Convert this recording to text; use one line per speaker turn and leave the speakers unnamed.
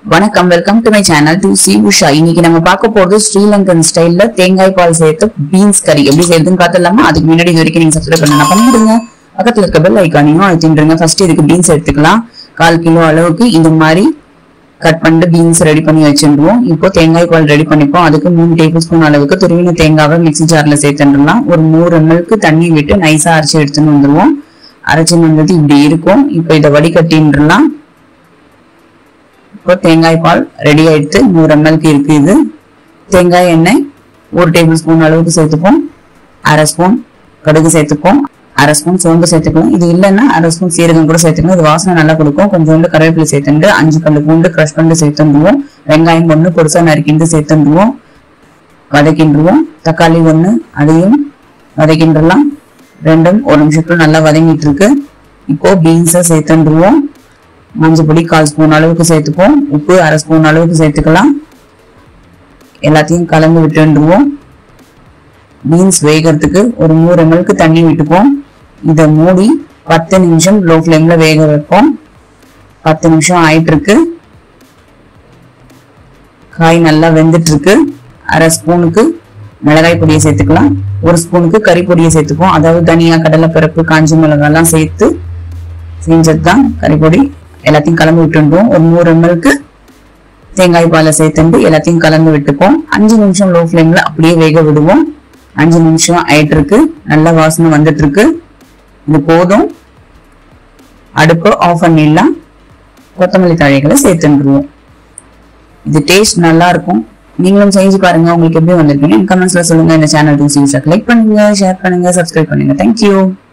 வணக்கம் welcome to my channel to C Usha இன்னைக்கு நம்ம பார்க்க போறது ஸ்ரீலங்கன் ஸ்டைல்ல தேங்காய் பால் சேர்த்து பீன்ஸ் கறி எப்படி செய்யறதுன்னு பார்த்துடலாமா அதுக்கு முன்னாடி இது வரைக்கும் நீங்க சப்ஸ்கிரைப் பண்ணா பண்ணிடுங்க பக்கத்துல இருக்க பெல் ஐக்கானையும் அழுத்திடுங்க ஃபர்ஸ்ட் இதுக்கு பீன்ஸ் எடுத்துக்கலாம் கால் கிலோ அளவுக்கு இந்த மாதிரி கட் பண்ணிட்டு பீன்ஸ் ரெடி பண்ணி வச்சிருவோம் இப்போ தேங்காய் பால் ரெடி பண்ணிப்போம் அதுக்கு மூணு டேபிள் ஸ்பூன் அளவுக்கு துருவின தேங்காவை மிக்ஸி ஜார்ல சேர்த்துடலாம் ஒரு நூறு எம்எல்க்கு தண்ணி விட்டு நைஸா அரைச்சி எடுத்துன்னு வந்துருவோம் அரைச்சின்னு வந்தது இப்படி இருக்கும் இப்போ இதை வடிகட்டின்றலாம் இப்போ தேங்காய் பால் ரெடி ஆயிடுத்து நூறு எம்எல்க்கு இருக்கு இது தேங்காய் எண்ணெய் ஒரு டேபிள் ஸ்பூன் அளவுக்கு சேர்த்துப்போம் அரை ஸ்பூன் கடுகு சேர்த்துப்போம் அரை ஸ்பூன் சோம்பு சேர்த்துக்கலாம் இது இல்லைன்னா அரை ஸ்பூன் சீரகம் கூட சேர்த்துக்கலாம் இது வாசனை நல்லா கொடுக்கும் கொஞ்சோண்டு கருவேப்பிலை சேர்த்துட்டு அஞ்சு கல்லு பூண்டு க்ரஷ் பண்ணி சேர்த்துருவோம் வெங்காயம் ஒன்று பொருசா நறுக்கிண்டு சேர்த்துருவோம் வதக்கின்றுவோம் தக்காளி ஒன்று அதையும் வதக்கின்றலாம் ரெண்டும் ஒரு நிமிஷத்துல நல்லா வதங்கிட்டு இருக்கு இப்போ பீன்ஸை சேர்த்துருவோம் மஞ்சள் பொடி கால் ஸ்பூன் அளவுக்கு சேர்த்துப்போம் உப்பு அரை ஸ்பூன் அளவுக்கு சேர்த்துக்கலாம் எல்லாத்தையும் கலந்து விட்டுருவோம் பீன்ஸ் வேகிறதுக்கு ஒரு நூறு எம்எல்க்கு தண்ணி விட்டுப்போம் இதை மூடி பத்து நிமிஷம் லோ ஃப்ளேம்ல வேக வைப்போம் பத்து நிமிஷம் ஆயிட்டு இருக்கு காய் நல்லா வெந்துட்டு இருக்கு அரை ஸ்பூனுக்கு மிளகாய் பொடியை சேர்த்துக்கலாம் ஒரு ஸ்பூனுக்கு கறி பொடியை சேர்த்துப்போம் அதாவது தனியா கடலைப்பருப்பு காஞ்சி மிளகாய் எல்லாம் சேர்த்து செஞ்சது தான் கறிப்பொடி எல்லாத்தையும் கலந்து விட்டுருவோம் ஒரு நூறு எம்எல்க்கு தேங்காய் பாலை சேர்த்துட்டு எல்லாத்தையும் கலந்து விட்டுப்போம் அஞ்சு நிமிஷம் லோ ஃப்ளேம்ல அப்படியே வேக விடுவோம் அஞ்சு நிமிஷம் ஆயிட்டு இருக்கு நல்ல வாசனை வந்துட்டு இருக்கு இது போதும் அடுப்பு ஆஃப் பண்ணிடலாம் கொத்தமல்லி தழைகளை சேர்த்துருவோம் இது டேஸ்ட் நல்லா இருக்கும் நீங்களும் செஞ்சு பாருங்க உங்களுக்கு எப்படி வந்திருக்கீங்க கமெண்ட்ஸ்ல சொல்லுங்க இந்த சேனல் லைக் பண்ணுங்க ஷேர் பண்ணுங்க சப்ஸ்கிரைப் பண்ணுங்க தேங்க்யூ